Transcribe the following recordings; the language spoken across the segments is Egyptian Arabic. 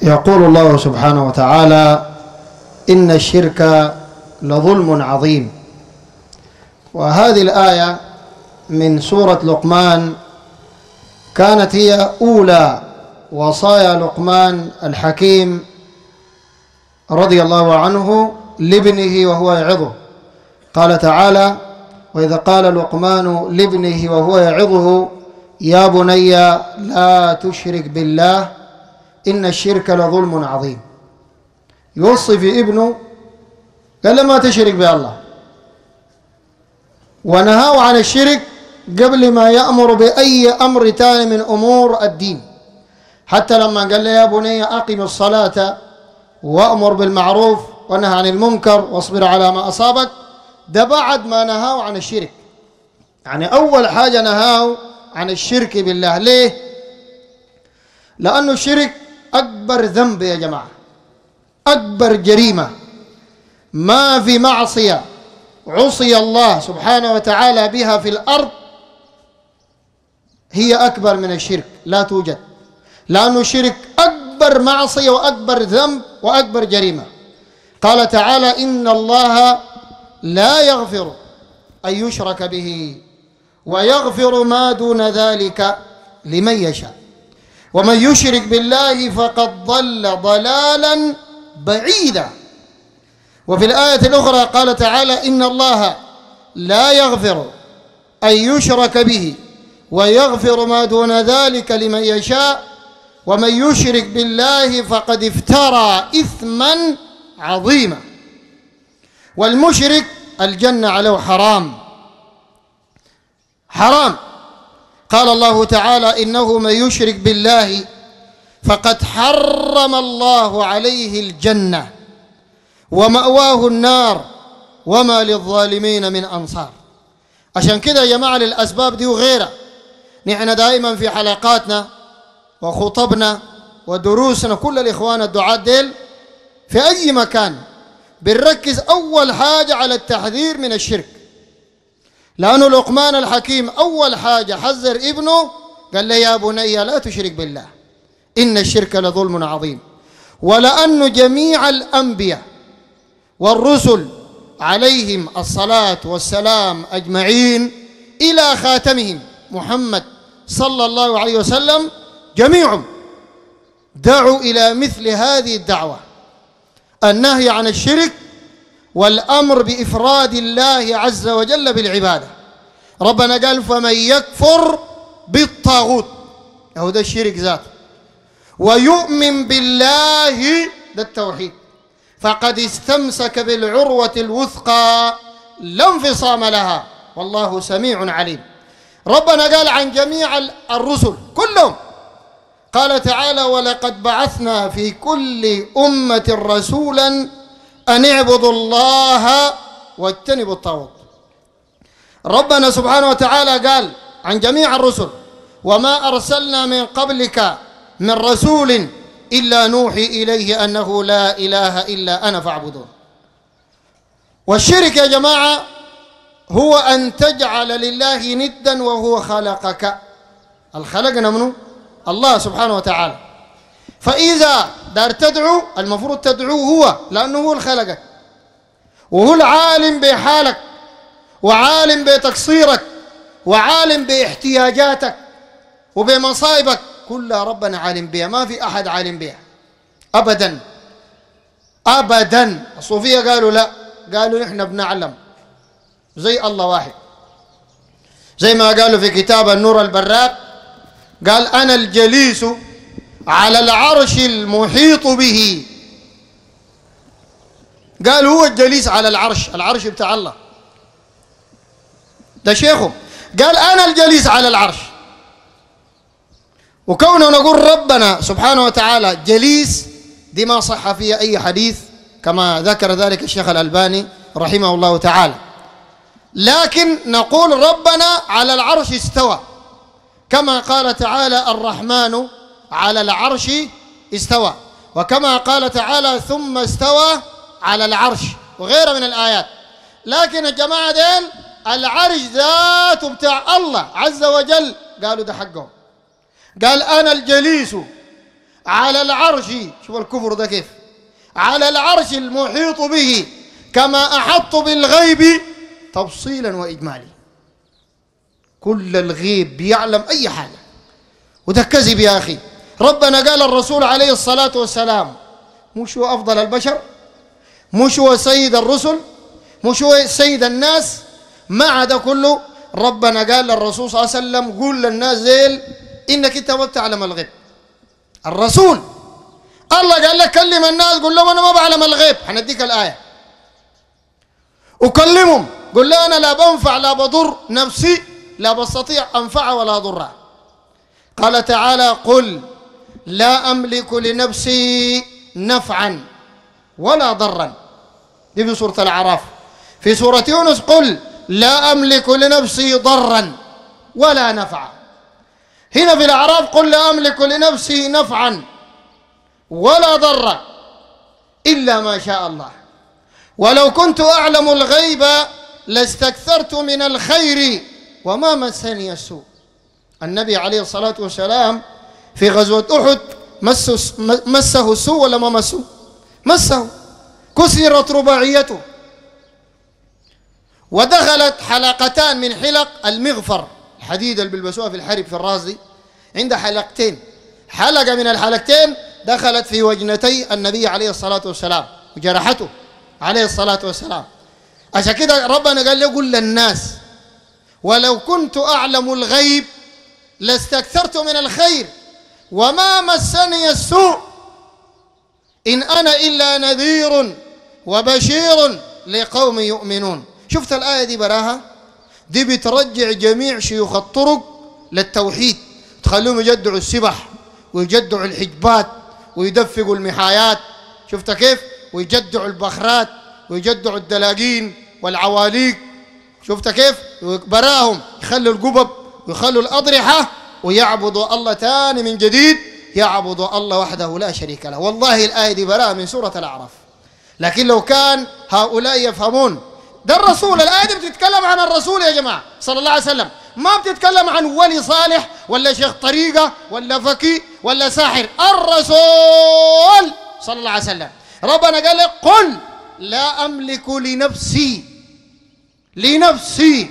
يقول الله سبحانه وتعالى إن الشرك لظلم عظيم وهذه الآية من سورة لقمان كانت هي أولى وصايا لقمان الحكيم رضي الله عنه لابنه وهو يعظه قال تعالى وإذا قال لقمان لابنه وهو يعظه يا بني لا تشرك بالله إن الشرك لظلم عظيم يوصي في ابنه قال له ما تشرك بالله ونهاه عن الشرك قبل ما يأمر بأي أمر تاني من أمور الدين حتى لما قال له يا بني أقم الصلاة وأمر بالمعروف ونهى عن المنكر واصبر على ما أصابك ده بعد ما نهاه عن الشرك يعني أول حاجة نهاه عن الشرك بالله ليه؟ لأنه الشرك أكبر ذنب يا جماعة أكبر جريمة ما في معصية عصي الله سبحانه وتعالى بها في الأرض هي أكبر من الشرك لا توجد لأن الشرك أكبر معصية وأكبر ذنب وأكبر جريمة قال تعالى إن الله لا يغفر أن يشرك به ويغفر ما دون ذلك لمن يشاء ومن يشرك بالله فقد ضل ضلالا بعيدا وفي الآية الأخرى قال تعالى إن الله لا يغفر أن يشرك به ويغفر ما دون ذلك لمن يشاء ومن يشرك بالله فقد افترى إثما عظيما والمشرك الجنة عليه حرام حرام قال الله تعالى إنه من يشرك بالله فقد حرم الله عليه الجنة ومأواه النار وما للظالمين من أنصار عشان كده يا جماعة للأسباب دي وغيرها نحن دائما في حلقاتنا وخطبنا ودروسنا كل الإخوان الدعاة ديل في أي مكان بنركز أول حاجة على التحذير من الشرك لأنه لقمان الحكيم أول حاجة حذر ابنه قال له يا بني لا تشرك بالله إن الشرك لظلم عظيم ولأن جميع الأنبياء والرسل عليهم الصلاة والسلام أجمعين إلى خاتمهم محمد صلى الله عليه وسلم جميعهم دعوا إلى مثل هذه الدعوة النهي عن الشرك والأمر بإفراد الله عز وجل بالعبادة ربنا قال فمن يكفر بالطاغوت أهو ده الشرك ذاته ويؤمن بالله ده التوحيد فقد استمسك بالعروة الوثقى لا انفصام لها والله سميع عليم ربنا قال عن جميع الرسل كلهم قال تعالى ولقد بعثنا في كل أمة رسولا أن اعبدوا الله واجتنبوا الطاغوت ربنا سبحانه وتعالى قال عن جميع الرسل وما أرسلنا من قبلك من رسول إلا نوحي إليه أنه لا إله إلا أنا فاعبدون والشرك يا جماعة هو أن تجعل لله ندا وهو خلقك الخلقنا منه الله سبحانه وتعالى فإذا دار تدعو المفروض تدعوه هو لأنه هو خلقك وهو العالم بحالك وعالم بتقصيرك وعالم باحتياجاتك وبمصائبك كلها ربنا عالم بها ما في أحد عالم بها أبدا أبدا الصوفية قالوا لا قالوا نحن بنعلم زي الله واحد زي ما قالوا في كتاب النور البراق قال أنا الجليس على العرش المحيط به قال هو الجليس على العرش العرش بتاع الله ده شيخهم قال أنا الجليس على العرش وكونه نقول ربنا سبحانه وتعالى جليس دي ما صح فيها أي حديث كما ذكر ذلك الشيخ الألباني رحمه الله تعالى لكن نقول ربنا على العرش استوى كما قال تعالى الرحمن على العرش استوى وكما قال تعالى ثم استوى على العرش وغيرها من الآيات لكن الجماعة ديل العرش ذاته بتاع الله عز وجل قالوا ده حقهم قال أنا الجليس على العرش شوف الكفر ده كيف على العرش المحيط به كما أحط بالغيب تفصيلا وإجمالي كل الغيب بيعلم أي حاجة وده كذب يا أخي ربنا قال الرسول عليه الصلاة والسلام مش هو أفضل البشر مش هو سيد الرسل مش هو سيد الناس مع ده كله ربنا قال للرسول صلى الله عليه وسلم قول للناس زيل إنك أنت ما بتعلم الغيب الرسول الله قال لك كلم الناس قول لهم أنا ما بعلم الغيب حنديك الآية وكلمهم قل له أنا لا بنفع لا بضر نفسي لا بستطيع أنفع ولا ضرها قال تعالى قل لا أملك لنفسي نفعا ولا ضرا دي في سورة الأعراف في سورة يونس قل لا أملك لنفسي ضرا ولا نفعا هنا في الأعراف قل لا أملك لنفسي نفعا ولا ضرا إلا ما شاء الله ولو كنت أعلم الغيب لاستكثرت من الخير وما مسني السوء النبي عليه الصلاة والسلام في غزوة أحد مسه, مسه السوء ولا ما مسه مسه كسرت رباعيته ودخلت حلقتان من حلق المغفر الحديد اللي بيلبسوها في الحرب في الراس دي عندها حلقتين حلقة من الحلقتين دخلت في وجنتي النبي عليه الصلاة والسلام وجرحته عليه الصلاة والسلام عشان كده ربنا قال له قل للناس ولو كنت أعلم الغيب لاستكثرت من الخير وما مسني السوء إن أنا إلا نذير وبشير لقوم يؤمنون شفت الآية دي براها دي بترجع جميع شيوخ الطرق للتوحيد تخليهم يجدعوا السبح ويجدعوا الحجبات ويدفقوا المحايات شفت كيف ويجدعوا البخرات ويجدعوا الدلاقين والعواليق شفت كيف براهم يخلوا القبب ويخلوا الأضرحة ويعبدوا الله تاني من جديد يعبدوا الله وحده لا شريك له والله الآية دي براءة من سورة الأعراف لكن لو كان هؤلاء يفهمون ده الرسول الآية دي بتتكلم عن الرسول يا جماعة صلى الله عليه وسلم ما بتتكلم عن ولي صالح ولا شيخ طريقة ولا فكي ولا ساحر الرسول صلى الله عليه وسلم ربنا قال لك قل لا أملك لنفسي لنفسي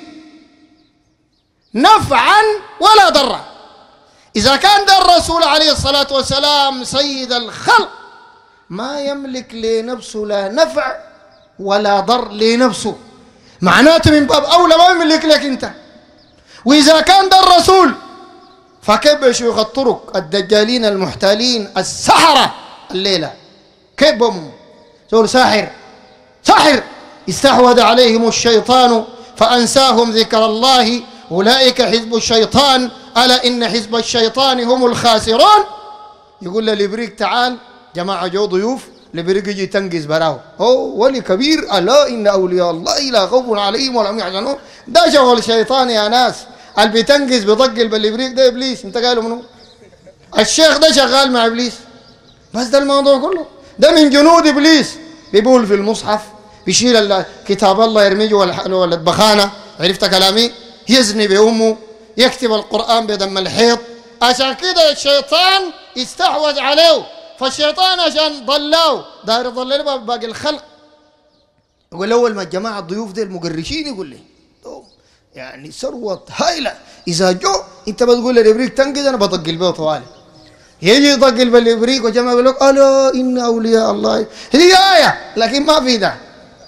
نفعا ولا ضرا إذا كان ده الرسول عليه الصلاة والسلام سيد الخلق ما يملك لنفسه لا نفع ولا ضر لنفسه معناته من باب أولى ما يملك لك أنت وإذا كان ده الرسول فكيف بشيوخ الطرق الدجالين المحتالين السحرة الليلة كيف بهم زول ساحر ساحر استحوذ عليهم الشيطان فأنساهم ذكر الله أولئك حزب الشيطان ألا إن حزب الشيطان هم الخاسرون يقول للإبريق تعال جماعة جو ضيوف الإبريق يجي تنقز براو هو ولي كبير ألا إن أولياء الله لا خوف عليهم ولا هم يحزنون ده شغل الشيطان يا ناس اللي بيتنقز بيضقل بالإبريق ده إبليس أنت قايله منو الشيخ ده شغال مع إبليس بس ده الموضوع كله ده من جنود إبليس بيقول في المصحف بيشيل كتاب الله يرميه جوا البخانة عرفت كلامي يزني بأمه يكتب القرآن بدم الحيط عشان كده الشيطان يستحوذ عليه فالشيطان عشان ضلاه داير يضلل باقي الخلق يقول اول ما الجماعه الضيوف دي المقرشين يقول لي يعني ثروه هائله اذا جو انت بتقول للابريق تنقذ انا بطقل به طوالي يجي يطقل بالابريق وجماعه يقول لك الا ان اولياء الله هي ايه لكن ما في ده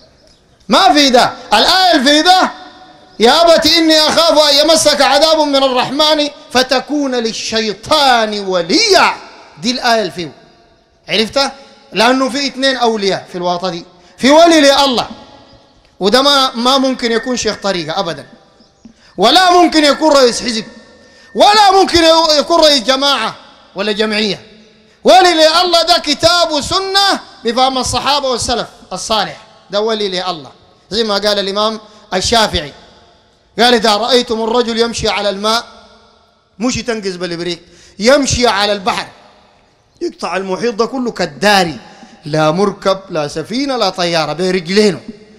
ما في ده الايه اللي في ده يا أبت إني أخاف أن يمسك عذاب من الرحمن فتكون للشيطان وليا دي الآية الفيو عرفتها؟ لأنه في اثنين أولياء في الواطة دي في ولي لله وده ما, ما ممكن يكون شيخ طريقة أبدا ولا ممكن يكون رئيس حزب ولا ممكن يكون رئيس جماعة ولا جمعية ولي لله ده كتاب وسنة بفهم الصحابة والسلف الصالح ده ولي لله زي ما قال الإمام الشافعي قال إذا رأيتم الرجل يمشي على الماء مش تنقز بالإبريق يمشي على البحر يقطع المحيط ده كله كالداري لا مركب لا سفينة لا طيارة برجلينه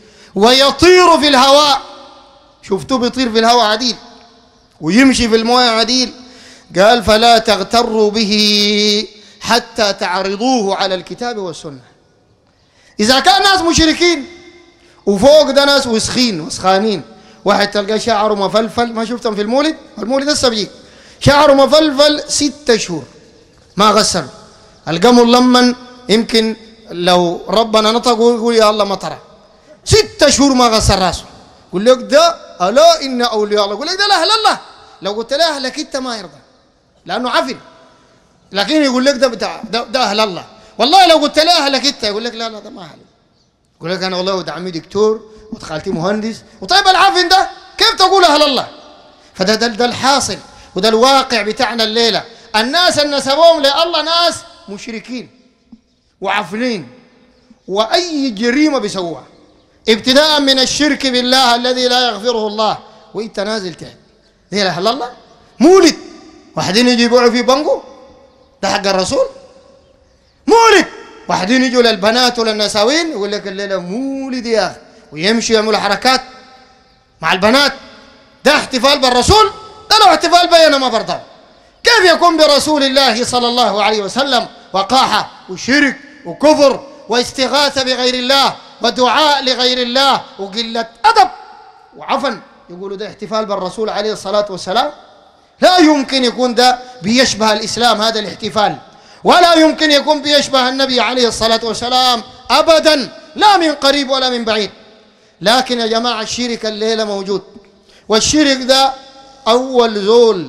ويطير في الهواء شفتوه بيطير في الهواء عديل ويمشي في المويه عديل قال فلا تغتروا به حتى تعرضوه على الكتاب والسنة إذا كان ناس مشركين وفوق ده ناس وسخين وسخانين واحد تلقى شعره مفلفل ما شفتهم في المولد المولد هسه بيجيك شعره مفلفل ستة شهور ما غسل القمر لما يمكن لو ربنا نطق يقول يا الله مطره ستة شهور ما غسل راسه يقول لك ده ألا إن أولياء الله يقول لك ده لا أهل الله لو قلت له أهلك أنت ما يرضى لأنه عفن لكن يقول لك ده بتاع ده, ده أهل الله والله لو قلت له أهلك أنت يقول لك لا لا ده ما أهلي يقول لك أنا والله ولد عمي دكتور وخالتي مهندس وطيب العفن ده كيف تقول أهل الله فده ده, ده الحاصل وده الواقع بتاعنا الليلة الناس اللي نسبوهم لله ناس مشركين وعفنين وأي جريمة بيسووها ابتداء من الشرك بالله الذي لا يغفره الله وانت نازل تحت دي اهل الله مولد واحدين يجي يبيعوا في بنقو ده حق الرسول مولد واحدين يجوا للبنات وللنساوين يقول لك الليله مولد يا اخي ويمشوا يعملوا حركات مع البنات ده احتفال بالرسول ده لو احتفال بي انا ما برضى كيف يكون برسول الله صلى الله عليه وسلم وقاحه وشرك وكفر واستغاثه بغير الله ودعاء لغير الله وقله ادب وعفن يقولوا ده احتفال بالرسول عليه الصلاه والسلام لا يمكن يكون ده بيشبه الاسلام هذا الاحتفال ولا يمكن يكون بيشبه النبي عليه الصلاه والسلام ابدا لا من قريب ولا من بعيد لكن يا جماعه الشرك الليله موجود والشرك ده اول زول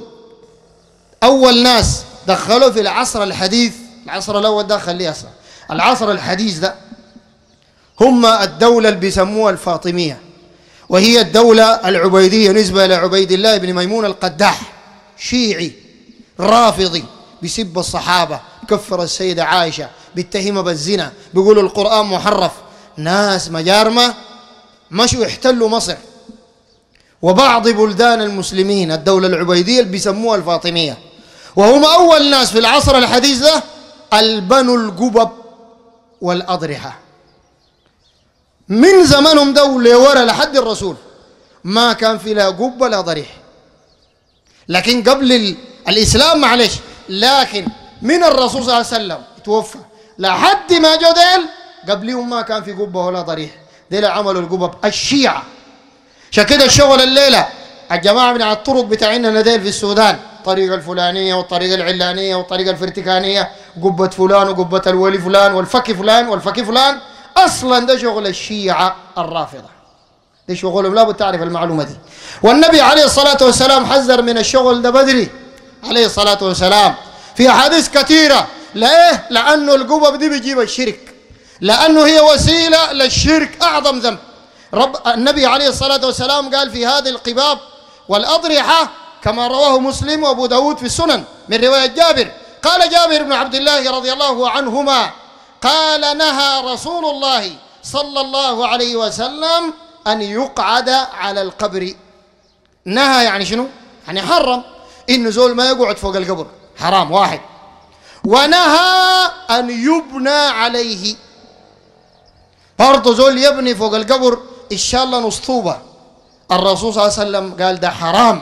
اول ناس دخلوا في العصر الحديث العصر الاول ده خليه اصلا العصر الحديث ده هم الدولة اللي بيسموها الفاطمية وهي الدولة العبيدية نسبة إلى عبيد الله بن ميمون القداح شيعي رافضي بيسب الصحابة كفر السيدة عائشة بيتهمها بالزنا بيقولوا القرآن محرف ناس مجارمة مشوا يحتلوا مصر وبعض بلدان المسلمين الدولة العبيدية اللي بيسموها الفاطمية وهم أول ناس في العصر الحديث ده البنوا القبب والأضرحة من زمانهم ده ولورا لحد الرسول ما كان في لا قب ولا ضريح لكن قبل الإسلام معلش لكن من الرسول صلى الله عليه وسلم توفى لحد ما جو ديل قبلهم ما كان في قبة ولا ضريح ديل عملوا القبب الشيعة عشان كده الشغل الليلة الجماعة من على الطرق بتاعنا نديل في السودان الطريقة الفلانية والطريقة العلانية والطريقة الفرتكانية قبة فلان وقبة الولي فلان والفك فلان والفك فلان اصلا ده شغل الشيعه الرافضه ده شغلهم لابد تعرف المعلومه دي والنبي عليه الصلاه والسلام حذر من الشغل ده بدري عليه الصلاه والسلام في احاديث كثيره ليه لانه القبب دي بيجيب الشرك لانه هي وسيله للشرك اعظم ذنب رب النبي عليه الصلاه والسلام قال في هذه القباب والاضرحه كما رواه مسلم وابو داود في السنن من روايه جابر قال جابر بن عبد الله رضي الله عنهما قال نهى رسول الله صلى الله عليه وسلم أن يقعد على القبر نهى يعني شنو؟ يعني حرم إنه زول ما يقعد فوق القبر حرام واحد ونهى أن يبنى عليه برضه زول يبني فوق القبر إن شاء الله نصطوبة الرسول صلى الله عليه وسلم قال ده حرام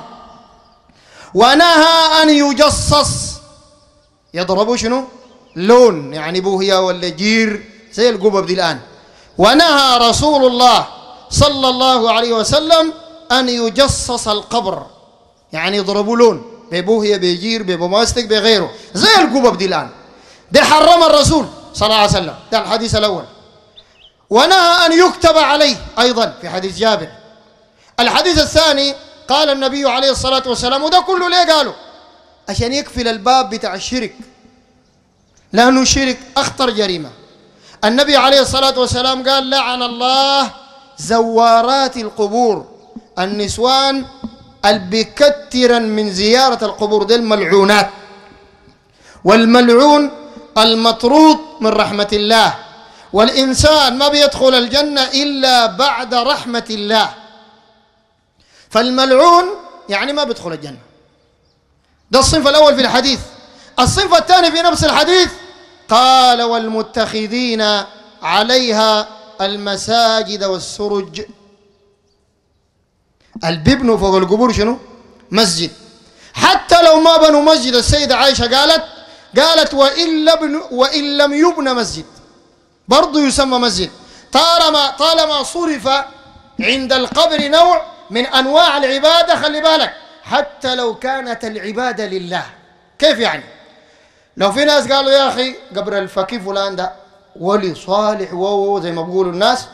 ونهى أن يجصص يضربوا شنو؟ لون يعني بوهية ولا جير زي القبب دي الآن ونهى رسول الله صلى الله عليه وسلم أن يجصص القبر يعني يضربوا لون ببوهية بجير بماستك بغيره زي القبب دي الآن ده حرم الرسول صلى الله عليه وسلم ده الحديث الأول ونهى أن يكتب عليه أيضا في حديث جابر الحديث الثاني قال النبي عليه الصلاة والسلام وده كله ليه قالوا عشان يقفل الباب بتاع الشرك لأنه الشرك أخطر جريمة النبي عليه الصلاة والسلام قال لعن الله زوارات القبور النسوان البكترا من زيارة القبور دي الملعونات والملعون المطرود من رحمة الله والإنسان ما بيدخل الجنة إلا بعد رحمة الله فالملعون يعني ما بيدخل الجنة ده الصنف الأول في الحديث الصنف الثاني في نفس الحديث قال والمتخذين عليها المساجد والسرج البيبنوا فوق القبور شنو مسجد حتى لو ما بنوا مسجد السيدة عائشة قالت قالت وإن لم, وإن لم يبنى مسجد برضه يسمى مسجد طالما طالما صرف عند القبر نوع من أنواع العبادة خلي بالك حتى لو كانت العبادة لله كيف يعني لو في ناس قالوا يا أخي قبر الفقيه فلان ده ولي صالح وهو زي ما بيقولوا الناس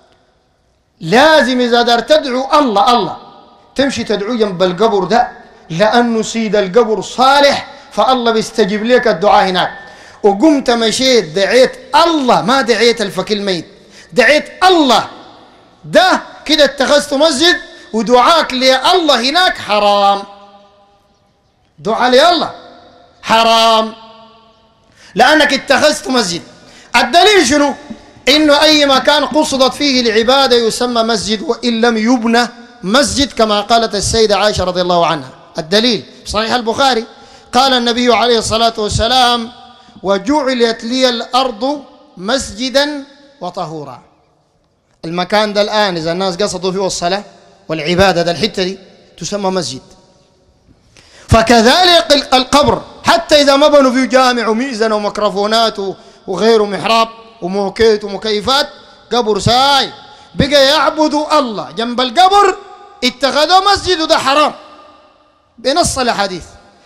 لازم إذا دار تدعو الله الله تمشي تدعو جنب القبر ده لأنه سيد القبر صالح فالله بيستجيب لك الدعاء هناك وقمت مشيت دعيت الله ما دعيت الفقيه الميت دعيت الله ده كده اتخذت مسجد ودعاك لله هناك حرام دعاء لله حرام لأنك اتخذت مسجد الدليل شنو إنه أي مكان قصدت فيه العبادة يسمى مسجد وإن لم يبنى مسجد كما قالت السيدة عائشة رضي الله عنها الدليل صحيح البخاري قال النبي عليه الصلاة والسلام وجعلت لي الأرض مسجدا وطهورا المكان ده الآن إذا الناس قصدوا فيه الصلاة والعبادة ده الحتة دي تسمى مسجد فكذلك القبر حتى إذا ما بنوا فيه جامع ومئذنة وميكروفونات وغيره محراب وموكيت ومكيفات قبر ساي بقى يعبدوا الله جنب القبر اتخذوا مسجد وده حرام بنص الحديث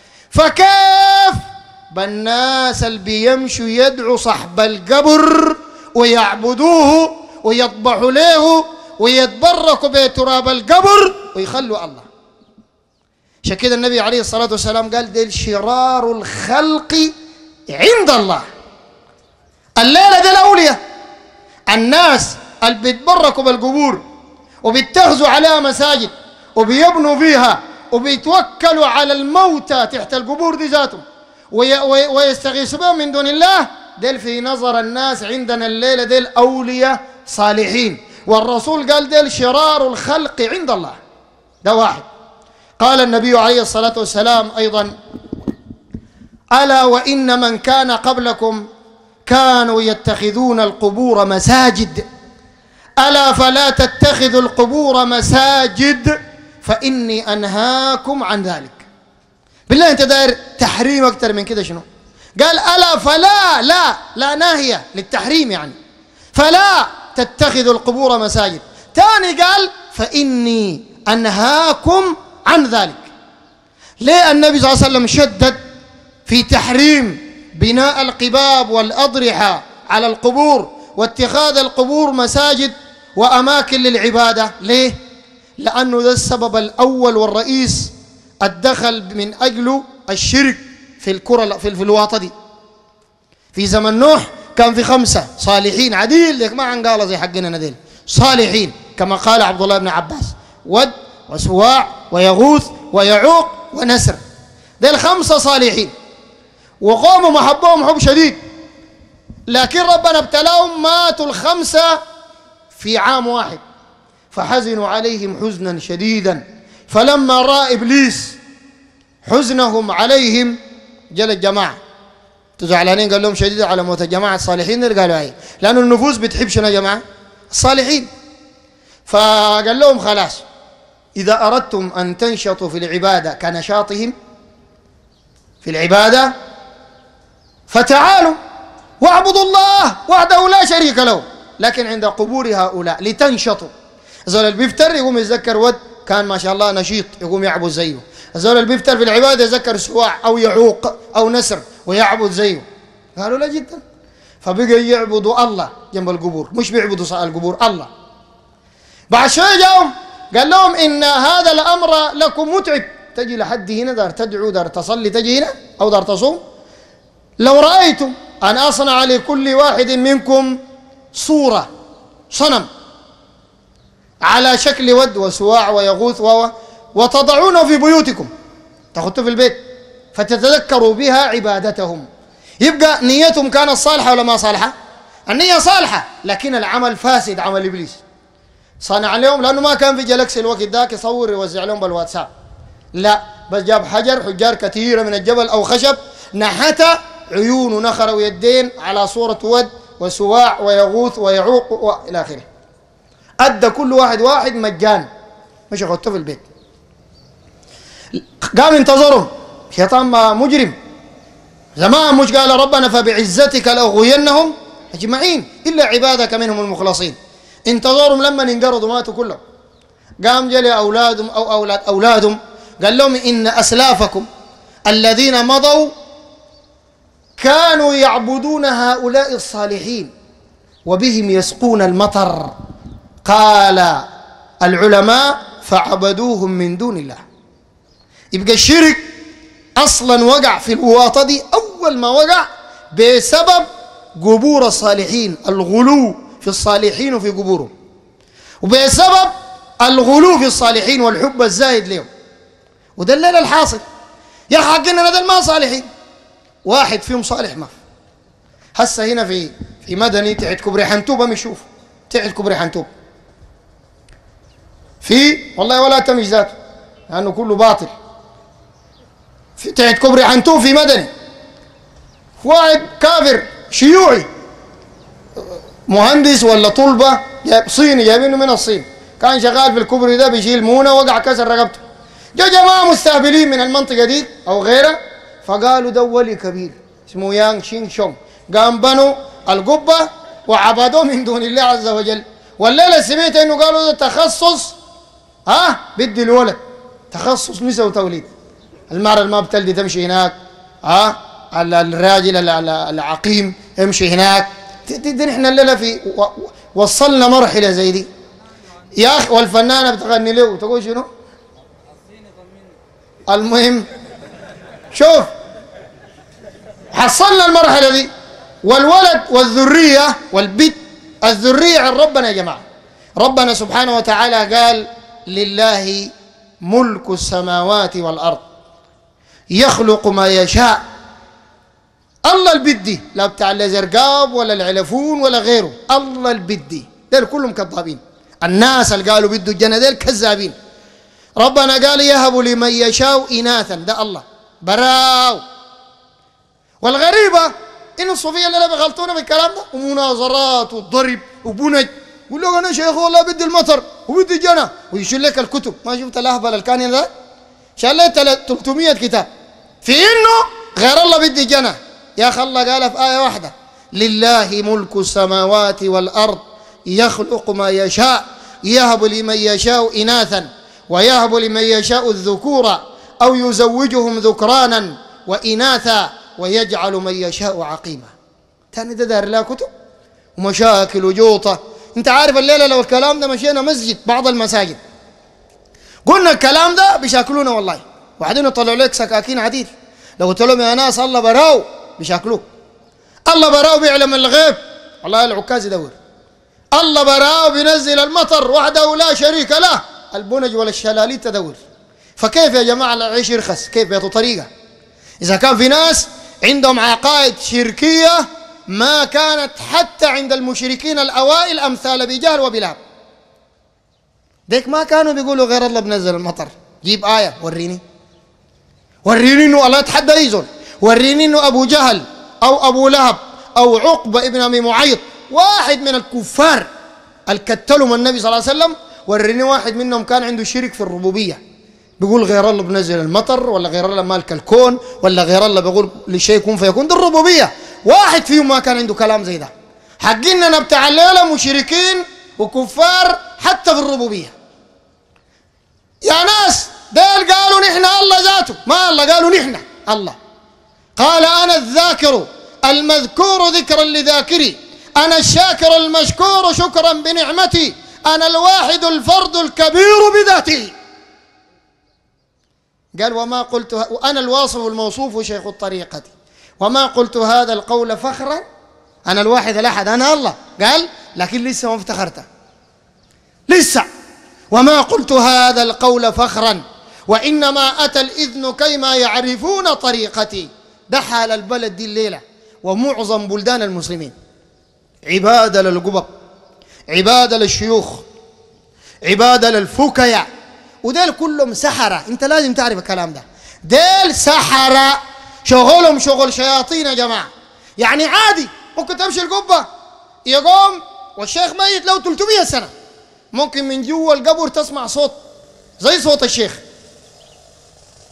فكيف بالناس اللي بيمشوا يدعوا صاحب القبر ويعبدوه ويطبحوا له ويتبركوا بتراب القبر ويخلوا الله عشان كده النبي عليه الصلاة والسلام قال ديل شرار الخلق عند الله الليلة دي الأولياء الناس اللي بيتبركوا بالقبور وبيتخذوا عليها مساجد وبيبنوا فيها وبيتوكلوا على الموتى تحت القبور دي ذاتهم ويستغيثوا بهم من دون الله ديل في نظر الناس عندنا الليلة ديل أولياء صالحين والرسول قال ديل شرار الخلق عند الله ده واحد قال النبي عليه الصلاة والسلام أيضا ألا وإن من كان قبلكم كانوا يتخذون القبور مساجد ألا فلا تتخذوا القبور مساجد فإني أنهاكم عن ذلك بالله أنت داير تحريم أكثر من كده شنو قال ألا فلا لا لا ناهية للتحريم يعني فلا تتخذوا القبور مساجد ثاني قال فإني أنهاكم عن ذلك ليه النبي صلى الله عليه وسلم شدد في تحريم بناء القباب والأضرحة على القبور واتخاذ القبور مساجد وأماكن للعبادة ليه؟ لأنه ذا السبب الأول والرئيس الدخل من أجله الشرك في الكرة في, في الواطة دي في زمن نوح كان في خمسة صالحين عديل لك ما عن قال زي حقنا نديل صالحين كما قال عبد الله بن عباس ود وسواع ويغوث ويعوق ونسر ديل خمسة صالحين وقوموا محبوهم حب شديد لكن ربنا ابتلاهم ماتوا الخمسة في عام واحد فحزنوا عليهم حزنا شديدا فلما رأى إبليس حزنهم عليهم جل الجماعة زعلانين قال لهم شديد على موت الجماعة الصالحين اللي قالوا هاي لأنه النفوس بتحب شنو يا جماعة الصالحين فقال لهم خلاص إذا أردتم أن تنشطوا في العبادة كنشاطهم في العبادة فتعالوا واعبدوا الله وحده لا شريك له لكن عند قبور هؤلاء لتنشطوا زول البيفتر يقوم يتذكر ود كان ما شاء الله نشيط يقوم يعبد زيه الزول البيفتر في العبادة يتذكر سواع أو يعوق أو نسر ويعبد زيه قالوا لا جدا فبقى يعبدوا الله جنب القبور مش بيعبدوا القبور الله بعد شوية جاهم قال لهم إن هذا الأمر لكم متعب تجي لحد هنا دار تدعو دار تصلي تجي هنا أو دار تصوم لو رأيتم أن أصنع لكل واحد منكم صورة صنم على شكل ود وسواع ويغوث و وتضعونه في بيوتكم تاخذته في البيت فتتذكروا بها عبادتهم يبقى نيتهم كانت صالحة ولا ما صالحة النية صالحة لكن العمل فاسد عمل إبليس صنع لهم لأنه ما كان في جلكسي الوقت ذاك يصور يوزع لهم بالواتساب لا بس جاب حجر حجار كثيرة من الجبل أو خشب نحتها عيون ونخر ويدين على صورة ود وسواع ويغوث ويعوق وإلى آخره أدى كل واحد واحد مجان مش أخذته في البيت قام انتظرهم شيطان ما مجرم زمان مش قال ربنا فبعزتك لأغوينهم أجمعين إلا عبادك منهم المخلصين انتظرهم لما ينقرضوا ماتوا كلهم قام جلي أولادهم أو أولاد أولادهم قال لهم إن أسلافكم الذين مضوا كانوا يعبدون هؤلاء الصالحين وبهم يسقون المطر قال العلماء فعبدوهم من دون الله يبقى الشرك اصلا وقع في الوواطه دي اول ما وقع بسبب قبور الصالحين الغلو في الصالحين وفي قبورهم وبسبب الغلو في الصالحين والحب الزايد لهم وده الليل الحاصل يا حقنا ده ما صالحين واحد فيهم صالح ما هسه هنا في في مدني تحت كبري حنتوب هم يشوف تحت كبري حنتوب في والله ولا تمش ذاته لانه كله باطل في تحت كبري حنتوب في مدني واحد كافر شيوعي مهندس ولا طلبه جايب صيني جايبينه من الصين كان شغال في الكوبري ده بيشيل مونه وقع كسر رقبته جا جماعه مستهبلين من المنطقه دي او غيرها فقالوا ده ولي كبير اسمه يانغ شينغ شونغ قام بنوا القبه وعبدوه من دون الله عز وجل والليله سمعت انه قالوا ده تخصص ها بدي الولد تخصص نساء وتوليد المرأة اللي ما بتلدي تمشي هناك ها الراجل العقيم يمشي هناك دي نحن الليله في وصلنا مرحله زي دي يا اخي والفنانه بتغني له تقول شنو؟ المهم شوف حصلنا المرحله دي والولد والذريه والبيت الذريه عن ربنا يا جماعه ربنا سبحانه وتعالى قال لله ملك السماوات والارض يخلق ما يشاء الله البدي لا بتاع الزرقاب ولا العلفون ولا غيره الله البدي دول كلهم كذابين الناس اللي قالوا بدوا الجنة دول كذابين ربنا قال يهب لمن يشاء إناثا ده الله براو والغريبة إن الصوفية اللي بغلطونا بالكلام ده ومناظرات وضرب وبنج يقول له أنا شيخ والله بدي المطر وبدي الجنة ويشيل لك الكتب ما شفت الأهبل اللي كان ده شال لك 300 كتاب في إنه غير الله بدي الجنة يا أخي الله قال في آية واحدة لله ملك السماوات والأرض يخلق ما يشاء يهب لمن يشاء إناثا ويهب لمن يشاء الذكور أو يزوجهم ذكرانا وإناثا ويجعل من يشاء عقيما تاني ده دار لا كتب ومشاكل وجوطة انت عارف الليلة لو الكلام ده مشينا مسجد بعض المساجد قلنا الكلام ده بيشاكلونا والله وبعدين يطلعوا لك سكاكين عديد لو قلت لهم يا ناس الله براو بيشاكلوه الله براو بيعلم الغيب والله العكاز يدور الله براو بينزل المطر وحده لا شريك له البنج ولا الشلاليت تدور فكيف يا جماعة العيش يرخص كيف يعطوا طريقة إذا كان في ناس عندهم عقائد شركية ما كانت حتى عند المشركين الأوائل أمثال أبي جهل وبلاب ديك ما كانوا بيقولوا غير الله بنزل المطر جيب آية وريني وريني إنه الله يتحدى يزول وريني إنه أبو جهل أو أبو لهب أو عقبة ابن أبي معيط واحد من الكفار الكتلهم النبي صلى الله عليه وسلم وريني واحد منهم كان عنده شرك في الربوبية بيقول غير الله بنزل المطر ولا غير الله مالك الكون ولا غير الله بيقول لشيء يكون فيكون دي الربوبية واحد فيهم ما كان عنده كلام زي ده حقنا بتاع الليلة مشركين وكفار حتى في الربوبية يا ناس ديل قالوا نحن الله ذاته ما الله قالوا نحن الله قال أنا الذاكر المذكور ذكرا لذاكري أنا الشاكر المشكور شكرا بنعمتي أنا الواحد الفرد الكبير بذاته قال وما قلت وأنا الواصف الموصوف شيخ الطريقة وما قلت هذا القول فخرا أنا الواحد الأحد أنا الله قال لكن لسه ما افتخرت لسه وما قلت هذا القول فخرا وإنما أتى الإذن كيما يعرفون طريقتي ده حال البلد دي الليلة ومعظم بلدان المسلمين عبادة للقبب عبادة للشيوخ عبادة للفكية وديل كلهم سحرة انت لازم تعرف الكلام ده ديل سحرة شغلهم شغل شياطين يا جماعة يعني عادي ممكن تمشي القبة يقوم والشيخ ميت له 300 سنة ممكن من جوا القبر تسمع صوت زي صوت الشيخ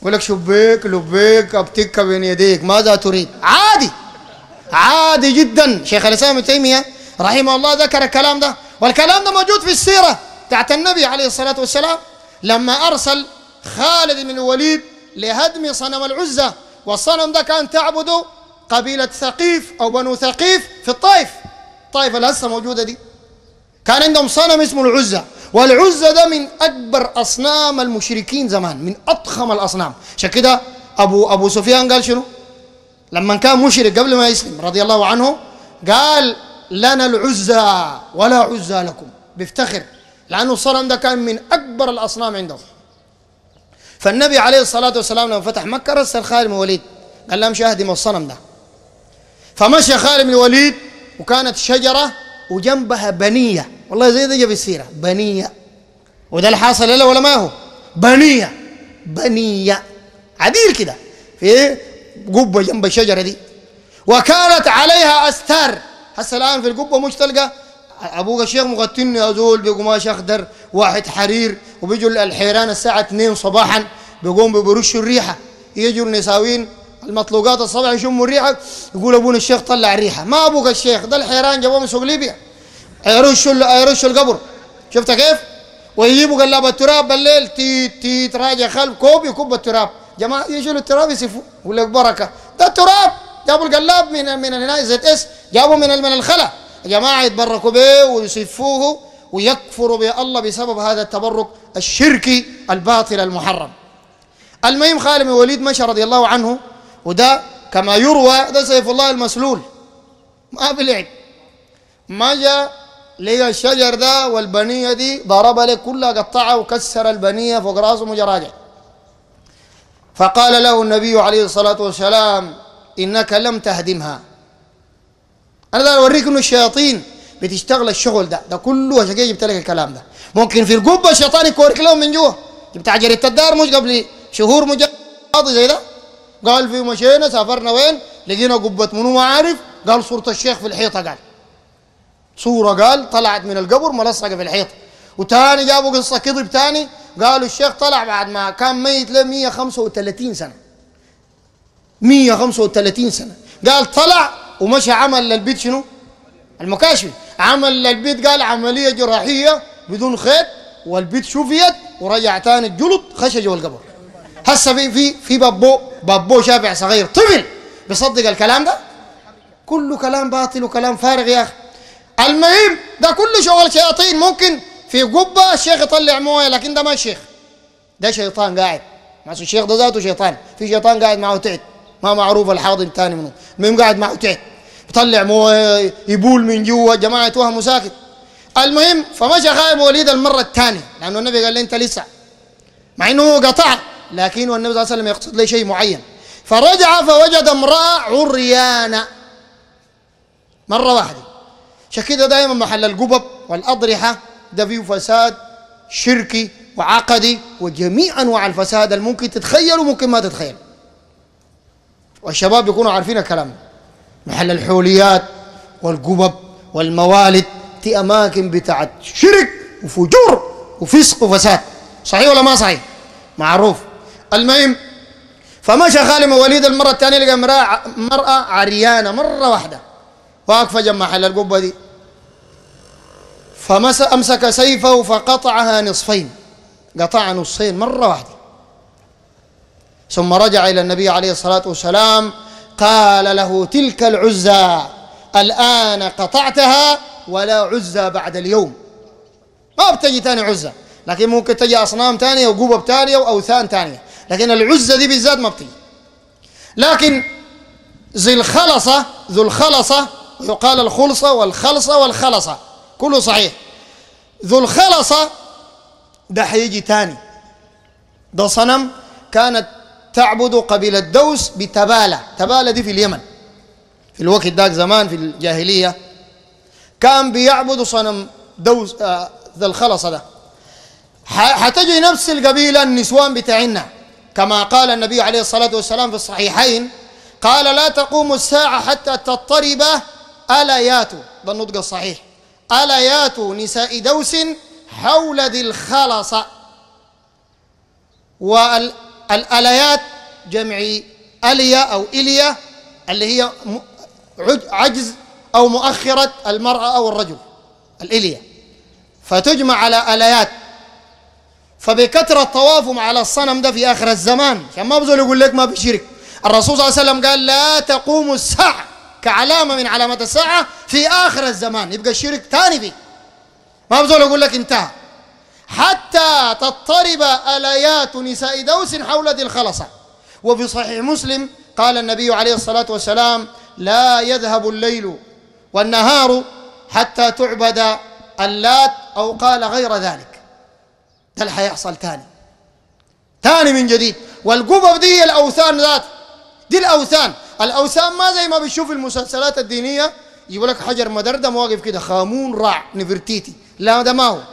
يقول لك شبيك لبيك ابتك بين يديك ماذا تريد عادي عادي جدا شيخ الاسلام ابن تيميه رحمه الله ذكر الكلام ده والكلام ده موجود في السيره بتاعت النبي عليه الصلاه والسلام لما ارسل خالد بن الوليد لهدم صنم العزة والصنم ده كان تعبده قبيلة ثقيف أو بنو ثقيف في الطائف الطائف اللي هسه موجودة دي كان عندهم صنم اسمه العزة والعزة ده من أكبر أصنام المشركين زمان من أضخم الأصنام عشان كده أبو أبو سفيان قال شنو؟ لما كان مشرك قبل ما يسلم رضي الله عنه قال لنا العزى ولا عزى لكم بيفتخر لأنه الصنم ده كان من أكبر الأصنام عندهم فالنبي عليه الصلاة والسلام لما فتح مكة رسل خالد بن الوليد قال لهم شاهدوا الصنم ده فمشى خالد بن الوليد وكانت شجرة وجنبها بنية والله زي ده في السيرة بنية وده اللي حاصل له ولا ما هو بنية بنية عديل كده في قبة جنب الشجرة دي وكانت عليها أستار هسه الآن في القبة مش تلقى أبوك الشيخ مغطيني أزول بقماش أخضر واحد حرير وبيجوا الحيران الساعة 2 صباحا بيقوم بيرشوا الريحة يجوا النساوين المطلوقات الصبح يشموا الريحة يقول أبونا الشيخ طلع الريحة ما أبوك الشيخ ده الحيران جابوه من سوق ليبيا يرشوا يرشوا القبر شفت كيف؟ ويجيبوا قلاب التراب بالليل تيت تيت راجع خلف كوب يكب التراب جماعة يجوا التراب يسفوا يقول لك بركة ده التراب جابوا القلاب من من هنا زيت اس جابوا من من الخلا يا جماعة يتبركوا به ويصفوه ويكفروا بالله بسبب هذا التبرك الشركي الباطل المحرم المهم خالد بن الوليد مشى رضي الله عنه وده كما يروى ده سيف الله المسلول ما بلعب ما جاء لقى الشجر ده والبنية دي ضرب لك كلها قطعها وكسر البنية فوق راسه مجراجع فقال له النبي عليه الصلاة والسلام إنك لم تهدمها أنا ده أوريك إنه الشياطين بتشتغل الشغل ده ده كله عشان كده جبت لك الكلام ده ممكن في القبة الشيطان يكورك لهم من جوا جبت جريدة الدار مش قبل شهور مجرد زي ده قال في مشينا سافرنا وين لقينا قبة منو ما عارف قال صورة الشيخ في الحيطة قال صورة قال طلعت من القبر ملصقة في الحيطة وتاني جابوا قصة كذب تاني قالوا الشيخ طلع بعد ما كان ميت له 135 سنة 135 سنة قال طلع ومشى عمل للبيت شنو؟ المكاشفي عمل للبيت قال عملية جراحية بدون خيط والبيت شفيت ورجع تاني الجلد خش جوا القبر هسه في في في بابو بابو شافع صغير طفل بيصدق الكلام ده كله كلام باطل وكلام فارغ يا اخي المهم ده كله شغل شياطين ممكن في قبة الشيخ يطلع مويه لكن ده ما الشيخ ده شيطان قاعد مع الشيخ ده ذاته شيطان في شيطان قاعد معه تحت ما معروف الحاضن الثاني منه المهم قاعد معه تحت يطلع مويه يبول من جوا جماعه يتوهموا ساكت المهم فمشى خالد بن وليد المره الثانيه لانه النبي قال له انت لسه مع انه هو قطع لكن النبي صلى الله عليه وسلم يقصد له شيء معين فرجع فوجد امراه عريانه مره واحده عشان كده دائما محل القبب والاضرحه ده فيه فساد شركي وعقدي وجميع انواع الفساد اللي ممكن تتخيل وممكن ما تتخيل والشباب بيكونوا عارفين الكلام ده محل الحوليات والقبب والموالد دي اماكن بتاعت شرك وفجور وفسق وفساد صحيح ولا ما صحيح معروف المهم فمشى خالد بن وليد المره الثانيه لقى امراه مراه عريانه مره واحده واقفه جنب محل القبه دي فأمسك سيفه فقطعها نصفين قطع نصين مرة واحدة ثم رجع إلى النبي عليه الصلاة والسلام قال له تلك العزى الآن قطعتها ولا عزى بعد اليوم ما بتجي تاني عزى لكن ممكن تجي أصنام تانية وقبب تانية وأوثان تانية لكن العزة دي بالذات ما بتجي لكن ذي الخلصة ذو الخلصة يقال الخلصة والخلصة والخلصة كله صحيح ذو الخلصة ده حيجي تاني ده صنم كانت تعبد قبيلة دوس بتبالة تبالة دي في اليمن في الوقت ذاك زمان في الجاهلية كان بيعبدوا صنم دوس آه ذا الخلصة ده حتجي نفس القبيلة النسوان بتاعنا كما قال النبي عليه الصلاة والسلام في الصحيحين قال لا تقوم الساعة حتى تضطرب أليات ده النطق الصحيح أليات نساء دوس حول ذي الخلص الاليات جمع اليا او اليا اللي هي عجز او مؤخره المراه او الرجل الاليا فتجمع على اليات فبكثرة طوافهم على الصنم ده في آخر الزمان عشان ما بزول يقول لك ما في شرك الرسول صلى الله عليه وسلم قال لا تقوم الساعة كعلامة من علامات الساعة في آخر الزمان يبقى الشرك ثاني فيه ما بزول يقول لك انتهى حتى تضطرب اليات نساء دوس حول ذي الخلصة وفي صحيح مسلم قال النبي عليه الصلاة والسلام لا يذهب الليل والنهار حتى تعبد اللات أو قال غير ذلك ده اللي حيحصل تاني تاني من جديد والقبب دي الأوثان ذات دي الأوثان الأوثان ما زي ما بتشوف المسلسلات الدينية يقول لك حجر مدردم واقف كده خامون راع نفرتيتي لا ده ما هو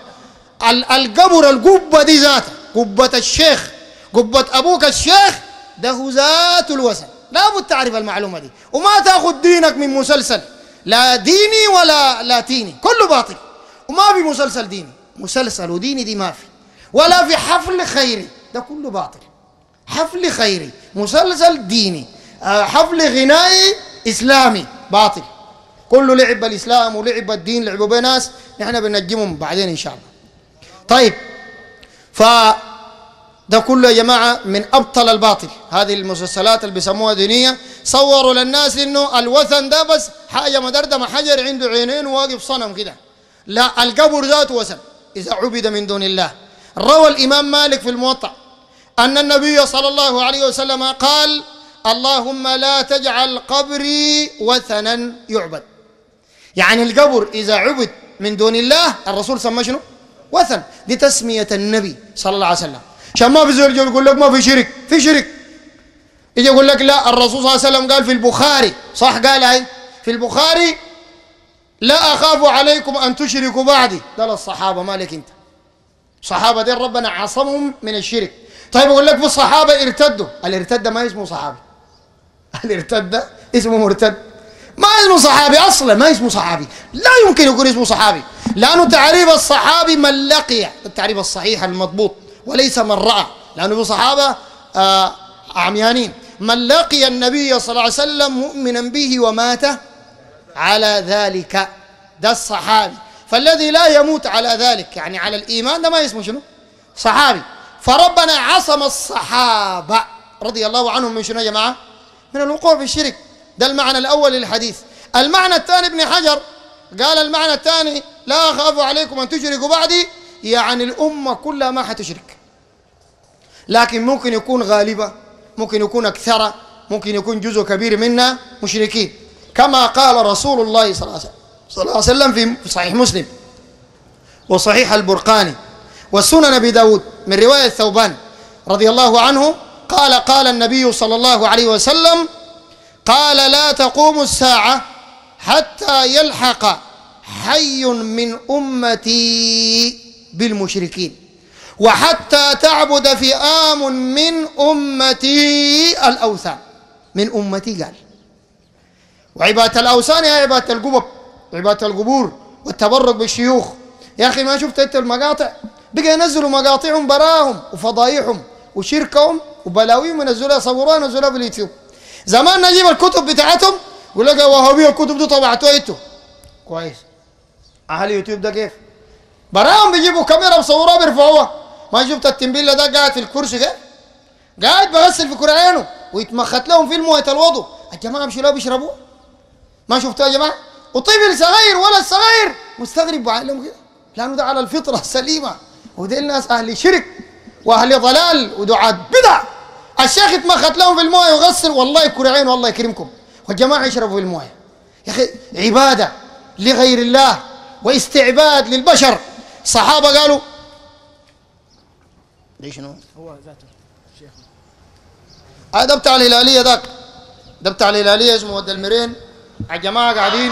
القبر القبة دي ذاتها قبة الشيخ قبة أبوك الشيخ ده هو ذات الوثن لابد تعرف المعلومة دي وما تاخذ دينك من مسلسل لا ديني ولا لاتيني كله باطل وما في مسلسل ديني مسلسل وديني دي ما في ولا في حفل خيري ده كله باطل حفل خيري مسلسل ديني آه، حفل غنائي إسلامي باطل كله لعب الإسلام ولعب الدين لعبوا بين ناس نحن بنجمهم بعدين إن شاء الله طيب ف ده كله يا جماعة من أبطل الباطل هذه المسلسلات اللي بيسموها دينية صوروا للناس إنه الوثن ده بس حاجة مدردمة حجر عنده عينين وواقف صنم كده لا القبر ذاته وثن إذا عبد من دون الله روى الإمام مالك في الموطأ أن النبي صلى الله عليه وسلم قال اللهم لا تجعل قبري وثنا يعبد يعني القبر إذا عبد من دون الله الرسول سمى شنو وثن دي تسمية النبي صلى الله عليه وسلم عشان ما في زول يقول لك ما في شرك في شرك يجي يقول لك لا الرسول صلى الله عليه وسلم قال في البخاري صح قال هاي في البخاري لا أخاف عليكم أن تشركوا بعدي ده للصحابة مالك أنت صحابة دي ربنا عصمهم من الشرك طيب يقول لك في الصحابة ارتدوا الارتد ما اسمه صحابي الارتد اسمه مرتد ما اسمه صحابي اصلا ما اسمه صحابي لا يمكن يكون اسمه صحابي لانه تعريف الصحابي من لقي التعريف الصحيح المضبوط وليس من راى لانه في صحابه آه عميانين من لقي النبي صلى الله عليه وسلم مؤمنا به ومات على ذلك ده الصحابي فالذي لا يموت على ذلك يعني على الايمان ده ما اسمه شنو صحابي فربنا عصم الصحابه رضي الله عنهم من شنو يا جماعه من الوقوع في الشرك ده المعنى الأول للحديث المعنى الثاني ابن حجر قال المعنى الثاني لا أخاف عليكم أن تشركوا بعدي يعني الأمة كلها ما حتشرك لكن ممكن يكون غالبة ممكن يكون أكثر ممكن يكون جزء كبير منا مشركين كما قال رسول الله صلى الله عليه وسلم في صحيح مسلم وصحيح البرقاني والسنن أبي داود من رواية ثوبان رضي الله عنه قال قال النبي صلى الله عليه وسلم قال لا تقوم الساعة حتى يلحق حي من أمتي بالمشركين وحتى تعبد فئام من أمتي الأوثان من أمتي قال وعبادة الأوثان هي عبادة القبب عبادة القبور والتبرك بالشيوخ يا أخي ما شفت أنت المقاطع بقى ينزلوا مقاطعهم براهم وفضايحهم وشركهم وبلاويهم ينزلوها يصوروها ينزلوها باليوتيوب زمان نجيب الكتب بتاعتهم يقول لك يا وهابيه الكتب دي طبعتوها انتوا كويس اهل يوتيوب ده كيف براهم بيجيبوا كاميرا بصوروها بيرفعوها ما شفت التنبيله ده قاعد في الكرسي ده قاعد بغسل في كرعينه ويتمخت لهم في المويه الوضوء الجماعه بيشيلوها بيشربوها ما شفتوها يا جماعه وطفل صغير ولا صغير مستغرب بعقلهم كده لانه ده على الفطره السليمه ودي الناس اهل شرك واهل ضلال ودعاة بدع الشيخ يتمخت لهم في المويه ويغسل والله كرعين والله يكرمكم والجماعه يشربوا في المويه يا اخي عباده لغير الله واستعباد للبشر الصحابه قالوا ليش شنو؟ هو ذاته شيخ آه ده بتاع الهلاليه ذاك ده بتاع الهلاليه اسمه ود المرين الجماعه قاعدين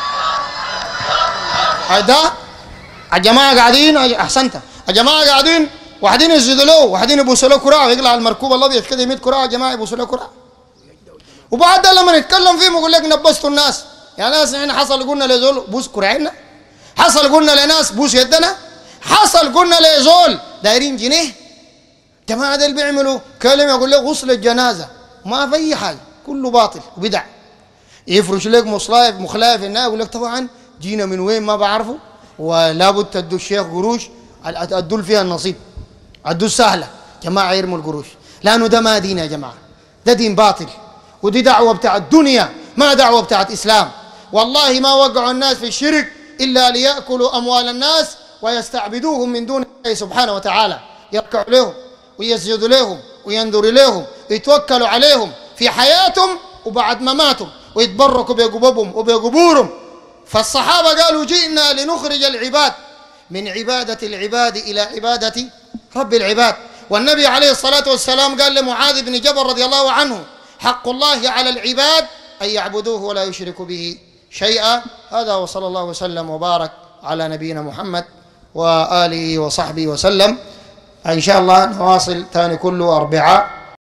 ده الجماعه قاعدين احسنت الجماعه قاعدين واحدين يسجدوا له واحدين يبوسوا له كراع ويقلع المركوب الابيض كده 100 كراع يا جماعه يبوسوا له كراع وبعد لما نتكلم فيهم يقول لك نبستوا الناس يا ناس احنا حصل قلنا لزول بوس كراعنا حصل قلنا لناس بوس يدنا حصل قلنا لزول دايرين جنيه جماعة ديل بيعملوا كلمة يقول لك غسل الجنازة ما في أي حاجة كله باطل وبدع يفرش لك مصلايف مخلايف الناس يقول لك طبعا جينا من وين ما بعرفه ولابد تدوا الشيخ قروش ادوا فيها النصيب ادوا سهله جماعه يرموا القروش لانه ده ما دين يا جماعه ده دين باطل ودي دعوه بتاعت الدنيا ما دعوه بتاعت اسلام والله ما وقعوا الناس في الشرك الا لياكلوا اموال الناس ويستعبدوهم من دون الله سبحانه وتعالى يركعوا لهم ويسجدوا لهم وينظروا لهم ويتوكلوا عليهم في حياتهم وبعد مماتهم ويتبركوا بقبوبهم وبقبورهم فالصحابة قالوا جئنا لنخرج العباد من عبادة العباد إلى عبادة رب العباد والنبي عليه الصلاة والسلام قال لمعاذ بن جبل رضي الله عنه حق الله على العباد أن يعبدوه ولا يشركوا به شيئا هذا وصلى الله وسلم وبارك على نبينا محمد وآله وصحبه وسلم إن شاء الله نواصل ثاني كله أربعاء